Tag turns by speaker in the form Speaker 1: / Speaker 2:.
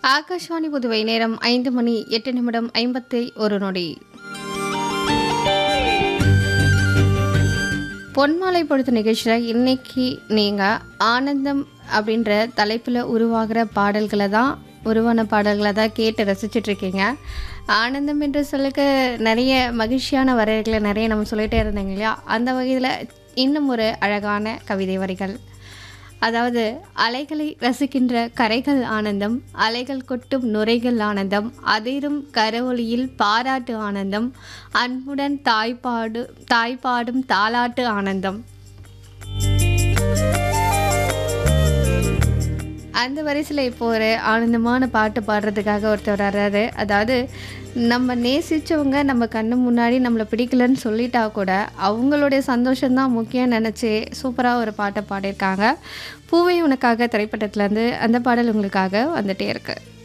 Speaker 1: ஆகாஷ்வாணி புதுவை நேரம் ஐந்து மணி எட்டு நிமிடம் ஐம்பத்தி ஒரு நொடி பொன்மாலை பொழுது நிகழ்ச்சியில் இன்னைக்கு நீங்கள் ஆனந்தம் அப்படின்ற தலைப்பில் உருவாகிற பாடல்களை தான் உருவான பாடல்களை தான் கேட்டு ரசிச்சிட்டு இருக்கீங்க ஆனந்தம் என்ற சொல்லுக்கு நிறைய மகிழ்ச்சியான வரைகளை நிறைய நம்ம சொல்லிகிட்டே இருந்தோங்க இல்லையா அந்த வகையில் இன்னும் ஒரு அழகான கவிதை வரிகள் அதாவது அலைகளை ரசிக்கின்ற கரைகள் ஆனந்தம் அலைகள் கொட்டும் நுரைகள் ஆனந்தம் அதிரும் கரவொலியில் பாராட்டு ஆனந்தம் அன்புடன் தாய்ப்பாடு தாய்ப்பாடும் தாலாட்டு ஆனந்தம் அந்த வரிசையில் இப்போ ஒரு ஆனந்தமான பாட்டு பாடுறதுக்காக ஒருத்தர் வர்றாரு அதாவது நம்ம நேசித்தவங்க நம்ம கண்ணு முன்னாடி நம்மளை பிடிக்கலன்னு சொல்லிட்டா கூட அவங்களுடைய சந்தோஷம்தான் முக்கியம் நினச்சி சூப்பராக ஒரு பாட்டை பாடியிருக்காங்க பூவை உனக்காக திரைப்படத்துலேருந்து அந்த பாடல் உங்களுக்காக வந்துட்டே இருக்குது